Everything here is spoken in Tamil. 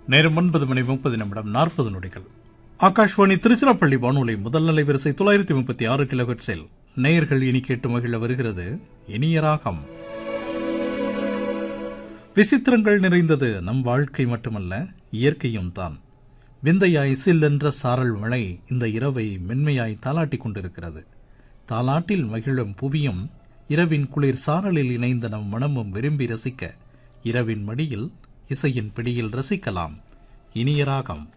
நேரம் ஒன்பது மணி முப்பது நிமிடம் நாற்பது நொடிகள் ஆகாஷ்வாணி திருச்சிராப்பள்ளி வானொலி முதல் நிலை வரிசை தொள்ளாயிரத்தி முப்பத்தி ஆறு கிலோஹெட்ஸில் நேயர்கள் இனி கேட்டு மகிழ வருகிறது இனிய ராகம் விசித்திரங்கள் நிறைந்தது நம் வாழ்க்கை மட்டுமல்ல இயற்கையும் தான் விந்தையாய் சில்லென்ற சாரல் மழை இந்த இரவை மென்மையாய் தாலாட்டிக் கொண்டிருக்கிறது தாலாட்டில் மகிழும் புவியும் இரவின் குளிர் சாரலில் இணைந்த நம் மனமும் விரும்பி ரசிக்க இரவின் மடியில் இசையின் பிடியில் ரசிக்கலாம் இனிய ராகம்